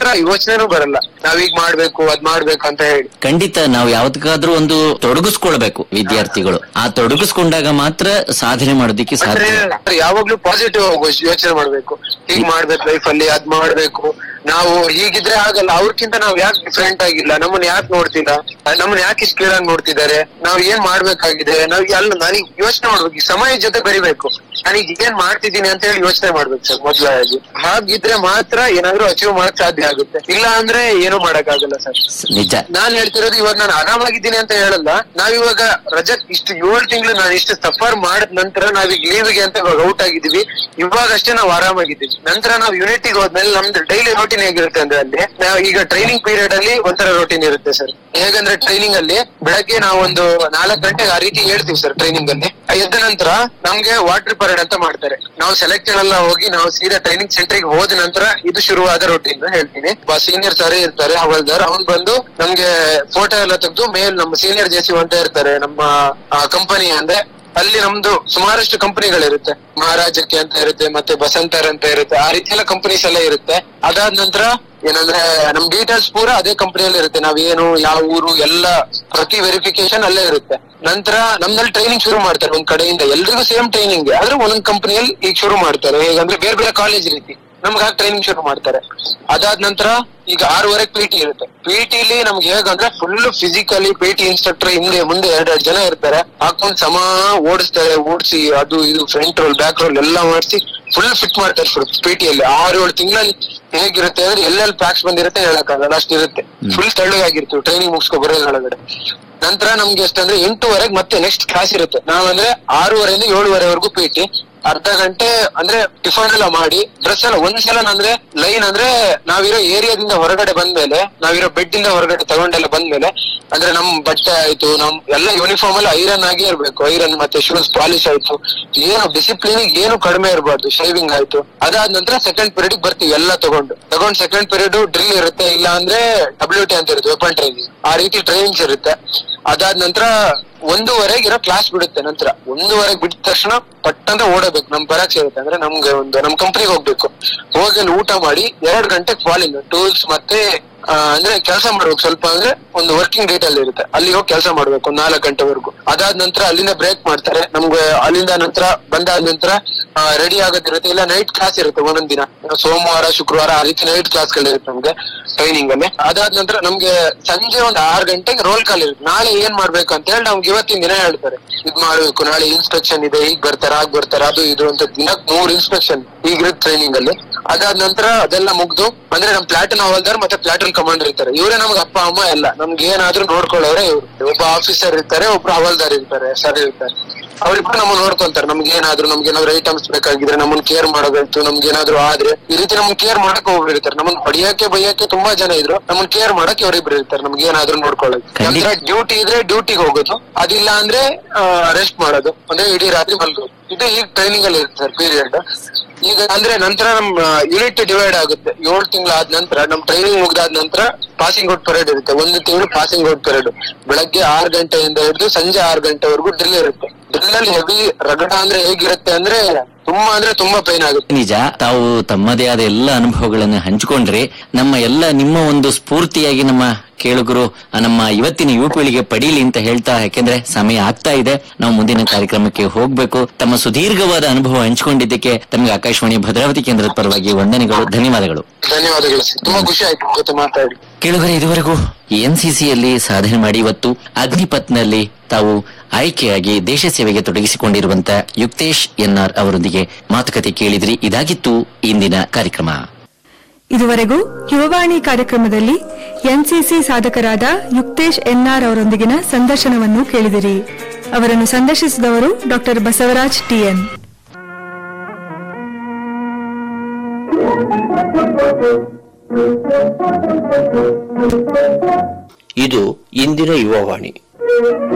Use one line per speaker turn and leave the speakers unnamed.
ನಂತರ ಯೋಚನೆನೂ ಬರಲ್ಲ ನಾವೀಗ ಮಾಡ್ಬೇಕು ಅದ್ ಮಾಡ್ಬೇಕು ಅಂತ ಹೇಳಿ
ಖಂಡಿತ ನಾವು ಯಾವ್ದಕ್ಕಾದ್ರೂ ಒಂದು ತೊಡಗಿಸ್ಕೊಳ್ಬೇಕು ವಿದ್ಯಾರ್ಥಿಗಳು ಆ ತೊಡಗಿಸ್ಕೊಂಡಾಗ ಮಾತ್ರ ಸಾಧನೆ ಮಾಡೋದಕ್ಕೆ
ಅಂದ್ರೆ
ಸಾಧ್ಯ
ಯಾವಾಗ್ಲೂ ಪಾಸಿಟಿವ್ ಯೋಚನೆ ಮಾಡ್ಬೇಕು ಹೀಗ್ ಮಾಡ್ಬೇಕು ಲೈಫ್ ಅಲ್ಲಿ ಅದ್ ಮಾಡ್ಬೇಕು ನಾವು ಹೀಗಿದ್ರೆ ಆಗಲ್ಲ ಅವ್ರಕ್ಕಿಂತ ನಾವ್ ಯಾಕೆ ಡಿಫ್ರೆಂಟ್ ಆಗಿಲ್ಲ ನಮ್ಮನ್ನ ಯಾಕೆ ನೋಡ್ತಿಲ್ಲ ನಮ್ಮನ್ನ ಯಾಕೆ ಇಷ್ಟು ಕೀಳಾಗಿ ನೋಡ್ತಿದ್ದಾರೆ ನಾವ್ ಏನ್ ಮಾಡ್ಬೇಕಾಗಿದೆ ನಾವ್ ಎಲ್ಲ ನಾನೀಗ ಯೋಚನೆ ಮಾಡ್ಬೇಕು ಈ ಸಮಯ ಜೊತೆ ಬರಿಬೇಕು ನಾನೀಗ ಏನ್ ಮಾಡ್ತಿದ್ದೀನಿ ಅಂತ ಹೇಳಿ ಯೋಚನೆ ಮಾಡ್ಬೇಕು ಸರ್ ಮೊದ್ಲಾಗಿ ಹಾಗಿದ್ರೆ ಮಾತ್ರ ಏನಾದ್ರೂ ಅಚೀವ್ ಮಾಡಕ್ ಸಾಧ್ಯ ಆಗುತ್ತೆ ಇಲ್ಲ ಅಂದ್ರೆ ಏನು ಮಾಡಕ್ ಆಗಲ್ಲ ಸರ್
ನಿಜ
ನಾನ್ ಹೇಳ್ತಿರೋದು ಇವಾಗ ನಾನು ಆರಾಮಾಗಿದ್ದೀನಿ ಅಂತ ಹೇಳಲ್ಲ ನಾವಿವಾಗ ರಜಾ ಇಷ್ಟು ಏಳು ತಿಂಗಳು ನಾನು ಇಷ್ಟು ಸಫರ್ ಮಾಡಿದ ನಂತರ ನಾವೀಗ ಲೀವ್ಗೆ ಅಂತ ಇವಾಗ ಔಟ್ ಆಗಿದೀವಿ ಇವಾಗ ಅಷ್ಟೇ ನಾವು ಆರಾಮಾಗಿದ್ದೀವಿ ನಂತರ ನಾವು ಯೂನಿಟಿಗೆ ಹೋದ್ಮೇಲೆ ನಮ್ದು ಡೈಲಿ ರೋಟೀನ್ ಹೇಗಿರುತ್ತೆ ಅಂದ್ರೆ ಅಲ್ಲಿ ನಾವು ಈಗ ಟ್ರೈನಿಂಗ್ ಪೀರಿಯಡ್ ಅಲ್ಲಿ ಒಂಥರ ರೋಟೀನ್ ಇರುತ್ತೆ ಸರ್ ಹೇಗಂದ್ರೆ ಟ್ರೈನಿಂಗ್ ಅಲ್ಲಿ ಬೆಳಗ್ಗೆ ನಾವು ಒಂದು ನಾಲ್ಕು ಗಂಟೆಗೆ ಆ ರೀತಿ ಹೇಳ್ತೀವಿ ಸರ್ ಟ್ರೈನಿಂಗ್ ಅಲ್ಲಿ ಎದ್ದ ನಂತರ ನಮ್ಗೆ ವಾಟರ್ ಪರೇಡ್ ಅಂತ ಮಾಡ್ತಾರೆ ನಾವು ಸೆಲೆಕ್ಟೆಡ್ ಎಲ್ಲ ಹೋಗಿ ನಾವು ಸೀದಾ ಟ್ರೈನಿಂಗ್ ಸೆಂಟರ್ ಗೆ ಹೋದ ನಂತರ ಇದು ಶುರುವಾದ ರೋಟೀನ್ ಹೇಳ್ತೀನಿ ಸೀನಿಯರ್ ಸರ್ ಇರ್ತಾರೆ ಹವಲ್ದಾರ್ ಅವ್ನ್ ಬಂದು ನಮ್ಗೆ ಫೋಟೋ ಎಲ್ಲ ತೆಗೆದು ಮೇಲ್ ನಮ್ಮ ಸೀನಿಯರ್ ಜೆಸಿ ಅಂತ ಇರ್ತಾರೆ ನಮ್ಮ ಕಂಪನಿ ಅಂದ್ರೆ ಅಲ್ಲಿ ನಮ್ದು ಸುಮಾರಷ್ಟು ಕಂಪನಿಗಳಿರುತ್ತೆ ಮಹಾರಾಜಕ್ಕೆ ಅಂತ ಇರುತ್ತೆ ಮತ್ತೆ ಬಸಂತರ್ ಅಂತ ಇರುತ್ತೆ ಆ ರೀತಿ ಎಲ್ಲ ಕಂಪನೀಸ್ ಎಲ್ಲ ಇರುತ್ತೆ ಅದಾದ ನಂತರ ಏನಂದ್ರೆ ನಮ್ ಡೀಟೇಲ್ಸ್ ಪೂರ ಅದೇ ಕಂಪನಿಯಲ್ಲಿ ಇರುತ್ತೆ ನಾವೇನು ಯಾವ ಊರು ಎಲ್ಲ ಪ್ರತಿ ವೆರಿಫಿಕೇಶನ್ ಅಲ್ಲೇ ಇರುತ್ತೆ ನಂತರ ನಮ್ದಲ್ಲಿ ಟ್ರೈನಿಂಗ್ ಶುರು ಮಾಡ್ತಾರೆ ಒಂದ್ ಕಡೆಯಿಂದ ಎಲ್ರಿಗೂ ಸೇಮ್ ಟ್ರೈನಿಂಗ್ ಆದ್ರೆ ಒಂದೊಂದ್ ಕಂಪನಿಯಲ್ಲಿ ಈಗ ಶುರು ಮಾಡ್ತಾರೆ ಹೇಗಂದ್ರೆ ಬೇರೆ ಬೇರೆ ಕಾಲೇಜ್ ರೀತಿ ನಮ್ಗೆ ಆಗ ಟ್ರೈನಿಂಗ್ ಶುರು ಮಾಡ್ತಾರೆ ಅದಾದ ನಂತರ ಈಗ ಆರೂವರೆಗೆ ಪಿ ಟಿ ಇರುತ್ತೆ ಪಿ ಟಿಲಿ ನಮ್ಗೆ ಹೇಗಂದ್ರೆ full physically P T instructor ಹಿಂದೆ ಮುಂದೆ ಎರಡೆರಡು ಜನ ಇರ್ತಾರೆ ಹಾಕೊಂಡ್ ಸಮ ಓಡಿಸ್ತಾರೆ ಓಡಿಸಿ ಅದು ಇದು ಫ್ರಂಟ್ ರೋಲ್ ಬ್ಯಾಕ್ ರೋಲ್ ಎಲ್ಲ ಮಾಡಿಸಿ ಫುಲ್ ಫಿಟ್ ಮಾಡ್ತಾರೆ ಪಿ ಟಿ ಅಲ್ಲಿ ಆರು ಏಳು ತಿಂಗಳಲ್ಲಿ ಹೇಗಿರುತ್ತೆ ಅಂದ್ರೆ ಎಲ್ಲೆಲ್ಲಿ ಪ್ಯಾಕ್ಸ್ ಬಂದಿರುತ್ತೆ ಹೇಳಕ್ಕಾಗಲ್ಲ ಅಷ್ಟು ಇರುತ್ತೆ ಫುಲ್ ತೆಳ್ಳಗಾಗಿರ್ತೀವಿ ಟ್ರೈನಿಂಗ್ ಮುಗಿಸ್ಕೊ ಬರೋದ್ರೊಳಗಡೆ ನಂತರ ನಮ್ಗೆ ಎಷ್ಟಂದ್ರೆ ಎಂಟೂವರೆಗೆ ಮತ್ತೆ ನೆಕ್ಸ್ಟ್ ಕ್ಲಾಸ್ ಇರುತ್ತೆ ನಾವಂದ್ರೆ ಆರೂವರೆಯಿಂದ ಏಳುವರೆವರೆಗೂ ಪಿ ಟಿ ಅರ್ಧ ಗಂಟೆ ಅಂದ್ರೆ ಟಿಫನ್ ಎಲ್ಲ ಮಾಡಿ ಡ್ರೆಸ್ ಎಲ್ಲ ಒಂದ್ಸಲ ಅಂದ್ರೆ ಲೈನ್ ಅಂದ್ರೆ ನಾವಿರೋ ಏರಿಯಾದಿಂದ ಹೊರಗಡೆ ಬಂದ್ಮೇಲೆ ನಾವಿರೋ ಬೆಡ್ ಇಂದ ಹೊರಗಡೆ ತಗೊಂಡೆಲ್ಲ ಬಂದ್ಮೇಲೆ ಅಂದ್ರೆ ನಮ್ ಬಟ್ಟೆ ಆಯ್ತು ನಮ್ ಎಲ್ಲ ಯೂನಿಫಾರ್ಮ್ ಅಲ್ಲಿ ಐರನ್ ಆಗಿ ಇರ್ಬೇಕು ಐರನ್ ಮತ್ತೆ ಶೂಸ್ ಪಾಲಿಶ್ ಆಯ್ತು ಏನು ಡಿಸಿಪ್ಲಿನ್ ಏನು ಕಡಿಮೆ ಇರಬಾರ್ದು ಶೇವಿಂಗ್ ಆಯ್ತು ಅದಾದ ನಂತರ ಸೆಕೆಂಡ್ ಪೀರಿಯಡ್ ಬರ್ತೀವಿ ಎಲ್ಲ ತಗೊಂಡು ತಗೊಂಡ್ ಸೆಕೆಂಡ್ ಪೀರಿಯಡ್ ಡ್ರಿಲ್ ಇರುತ್ತೆ ಇಲ್ಲ ಅಂದ್ರೆ ಡಬ್ಲ್ಯೂ ಟಿ ಅಂತ ಇರುತ್ತೆ ವೆಪನ್ ಟ್ರೈನಿಂಗ್ ಆ ರೀತಿ ಟ್ರೈನಿಂಗ್ಸ್ ಇರುತ್ತೆ ಅದಾದ ನಂತರ ಒಂದೂವರೆಗೆ ಇರೋ ಕ್ಲಾಸ್ ಬಿಡುತ್ತೆ ನಂತರ ಒಂದೂವರೆಗೆ ಬಿಟ್ಟ ತಕ್ಷಣ ಪಟ್ಟಂತ ಓಡಬೇಕು ನಮ್ ಪರೀಕ್ಷೆ ಇರುತ್ತೆ ಅಂದ್ರೆ ನಮ್ಗೆ ಒಂದು ನಮ್ ಕಂಪ್ನಿಗೆ ಹೋಗ್ಬೇಕು ಹೋಗಿ ಅಲ್ಲಿ ಊಟ ಮಾಡಿ ಎರಡ್ ಗಂಟೆಗೆ ಫಾಲಿಂಗ್ ಟೂಲ್ಸ್ ಮತ್ತೆ ಆ, ಅಂದ್ರೆ ಕೆಲಸ ಮಾಡ್ಬೇಕು ಸ್ವಲ್ಪ ಅಂದ್ರೆ ಒಂದು ವರ್ಕಿಂಗ್ ಡೇಟ್ ಅಲ್ಲಿ ಇರುತ್ತೆ ಅಲ್ಲಿ ಹೋಗಿ ಕೆಲಸ ಮಾಡ್ಬೇಕು ಒಂದ್ ನಾಲ್ಕು ಗಂಟೆವರೆಗೂ ಅದಾದ ನಂತರ ಅಲ್ಲಿಂದ ಬ್ರೇಕ್ ಮಾಡ್ತಾರೆ ನಮ್ಗೆ ಅಲ್ಲಿಂದ ನಂತರ ಬಂದಾದ ನಂತರ ರೆಡಿ ಆಗೋದಿರುತ್ತೆ ಇಲ್ಲ ನೈಟ್ ಕ್ಲಾಸ್ ಇರುತ್ತೆ ಒಂದೊಂದ್ ದಿನ ಸೋಮವಾರ ಶುಕ್ರವಾರ ಆ ರೀತಿ ನೈಟ್ ಕ್ಲಾಸ್ ಗಳಿರುತ್ತೆ ನಮ್ಗೆ ಟ್ರೈನಿಂಗ್ ಅಲ್ಲಿ ಅದಾದ ನಂತರ ನಮ್ಗೆ ಸಂಜೆ ಒಂದ್ ಆರ್ ಗಂಟೆಗೆ ರೋಲ್ ಕಾಲ್ ಇರುತ್ತೆ ನಾಳೆ ಏನ್ ಮಾಡ್ಬೇಕು ಅಂತ ಹೇಳಿ ನಮ್ಗೆ ಇವತ್ತಿನ ದಿನ ಹೇಳ್ತಾರೆ ಇದ್ ಮಾಡ್ಬೇಕು ನಾಳೆ ಇನ್ಸ್ಪೆಕ್ಷನ್ ಇದೆ ಈಗ ಬರ್ತಾರೆ ಆಗ್ ಬರ್ತಾರೆ ಅದು ಇದು ಅಂತ ದಿನಕ್ ಮೂರ್ ಇನ್ಸ್ಪೆಕ್ಷನ್ ಈಗಿರುತ್ತೆ ಟ್ರೈನಿಂಗ್ ಅಲ್ಲಿ ಅದಾದ ನಂತರ ಅದೆಲ್ಲ ಮುಗ್ದು ಅಂದ್ರೆ ನಮ್ ಪ್ಲಾಟನ್ ಹವಲ್ದಾರ್ ಮತ್ತೆ ಪ್ಲಾಟನ್ ಕಮಾಂಡರ್ ಇರ್ತಾರೆ ಇವರೇ ನಮ್ಗೆ ಅಪ್ಪ ಅಮ್ಮ ಎಲ್ಲ ನಮ್ಗೆ ಏನಾದ್ರೂ ನೋಡ್ಕೊಳ್ಳೋರೆ ಇವ್ರು ಒಬ್ಬ ಆಫೀಸರ್ ಇರ್ತಾರೆ ಒಬ್ರು ಹವಲ್ದಾರ್ ಇರ್ತಾರೆ ಸರ್ ಇರ್ತಾರೆ ಅವ್ರಿಬ್ರು ನಮ್ಮನ್ನ ನೋಡ್ಕೊಂತಾರೆ ನಮ್ಗೆ ಏನಾದ್ರು ನಮ್ಗೆ ಏನಾದ್ರು ಐಟಮ್ಸ್ ಬೇಕಾಗಿದ್ರೆ ನಮ್ಮನ್ನ ಕೇರ್ ಮಾಡೋದಾಯ್ತು ನಮ್ಗೆ ಏನಾದ್ರು ಆದ್ರೆ ಈ ರೀತಿ ನಮ್ಮನ್ನ ಕೇರ್ ಮಾಡಕ್ ಒಬ್ರು ಇರ್ತಾರೆ ನಮ್ಮನ್ನ ಹೊಡಿಯಕ್ಕೆ ಬೈಯಕ್ಕೆ ತುಂಬಾ ಜನ ಇದ್ರು ನಮ್ಮನ್ನ ಕೇರ್ ಮಾಡಕ್ಕೆ ಇವರಿಬ್ರು ಇರ್ತಾರೆ ನಮ್ಗೆ ಏನಾದ್ರು ನೋಡ್ಕೊಳ್ಳೋದು
ಖಂಡಿತ.
ನಂತರ ಡ್ಯೂಟಿ ಇದ್ರೆ ಡ್ಯೂಟಿಗೆ ಹೋಗೋದು ಅದಿಲ್ಲ ಅಂದ್ರೆ ರೆಸ್ಟ್ ಮಾಡೋದು ಅಂದ್ರೆ ಇಡೀ ರಾತ್ರಿ ಮಲ್ಗೋದು ಇದು ಈಗ ಟ್ರೈನಿಂಗ್ ಅಲ್ಲಿ ಇರುತ್ತೆ ಸರ್ ಪೀರಿಯಡ್ ಈಗ ಅಂದ್ರೆ ನಂತರ ನಮ್ ಯೂನಿಟ್ ಡಿವೈಡ್ ಆಗುತ್ತೆ ಏಳು ತಿಂಗಳಾದ ನಂತರ ನಮ್ ಟ್ರೈನಿಂಗ್ ಮುಗ್ದಾದ ನಂತರ ಪಾಸಿಂಗ್ ಔಟ್ ಪರೇಡ್ ಇರುತ್ತೆ ಒಂದು ತಿಂಗಳು ಪಾಸಿಂಗ್ ಔಟ್ ಪರೇಡ್ ಬೆಳಗ್ಗೆ ಆರು ಗಂಟೆಯಿಂದ ಹಿಡಿದು ಸಂಜೆ ಆರು ಗಂಟೆವರೆಗೂ ಡ್ರಿಲ್ ಇರುತ್ತೆ ಡ್ರಿಲ್ ಅಲ್ಲಿ ಹೆವಿ ರಗಡ ಅಂದ್ರೆ ಹೇಗಿರುತ್ತೆ ಅಂದ್ರೆ ತುಂಬಾ ಅಂದ್ರೆ ತುಂಬಾ ಪೈನ್ ಆಗುತ್ತೆ
ನಿಜ ತಾವು ತಮ್ಮದೇ ಆದ ಎಲ್ಲ ಅನುಭವಗಳನ್ನು ಹಂಚಿಕೊಂಡ್ರೆ ನಮ್ಮ ಎಲ್ಲ ನಿಮ್ಮ ಒಂದು ಸ್ಫೂರ್ತಿಯಾಗಿ ನಮ್ಮ ಕೇಳುಗರು ಆ, ನಮ್ಮ ಇವತ್ತಿನ ಯುವ ಪೀಳಿಗೆ ಪಡೀಲಿ ಅಂತ ಹೇಳ್ತಾ ಯಾಕೆಂದ್ರೆ ಸಮಯ ಆಗ್ತಾ ಇದೆ ನಾವು ಮುಂದಿನ ಕಾರ್ಯಕ್ರಮಕ್ಕೆ ಹೋಗ್ಬೇಕು ತಮ್ಮ ಸುದೀರ್ಘವಾದ ಅನುಭವ ಹಂಚಿಕೊಂಡಿದ್ದಕ್ಕೆ ತಮಗೆ ಆಕಾಶವಾಣಿ ಭದ್ರಾವತಿ ಕೇಂದ್ರದ ಪರವಾಗಿ ವಂದನೆಗಳು ಧನ್ಯವಾದಗಳು
ಧನ್ಯವಾದಗಳು ಸರ್ ತುಂಬಾ ಖುಷಿ ಆಯ್ತು ನಿಮ್ ಜೊತೆ ಮಾತಾಡಿ
ಕೇಳುಗರೆ ಇದುವರೆಗೂ ಎನ್ಸಿಸಿಯಲ್ಲಿ ಸಾಧನೆ ಮಾಡಿ ಇವತ್ತು ಅಗ್ನಿಪಥ್ನಲ್ಲಿ ತಾವು ಆಯ್ಕೆಯಾಗಿ ದೇಶ ಸೇವೆಗೆ ತೊಡಗಿಸಿಕೊಂಡಿರುವಂತ ಯುಕ್ತೇಶ್ ಎನ್ಆರ್ ಅವರೊಂದಿಗೆ ಮಾತುಕತೆ ಕೇಳಿದ್ರಿ ಇದಾಗಿತ್ತು ಇಂದಿನ ಕಾರ್ಯಕ್ರಮ
ಇದುವರೆಗೂ ಯುವವಾಣಿ ಕಾರ್ಯಕ್ರಮದಲ್ಲಿ ಎನ್ಸಿಸಿ ಸಾಧಕರಾದ ಯುಕ್ತೇಶ್ ಎನ್ಆರ್ ಅವರೊಂದಿಗಿನ ಸಂದರ್ಶನವನ್ನು ಕೇಳಿದಿರಿ ಅವರನ್ನು ಸಂದರ್ಶಿಸಿದವರು ಡಾಕ್ಟರ್ ಬಸವರಾಜ್ ಟಿಎನ್
ಇದು ಇಂದಿನ ಯುವವಾಣಿ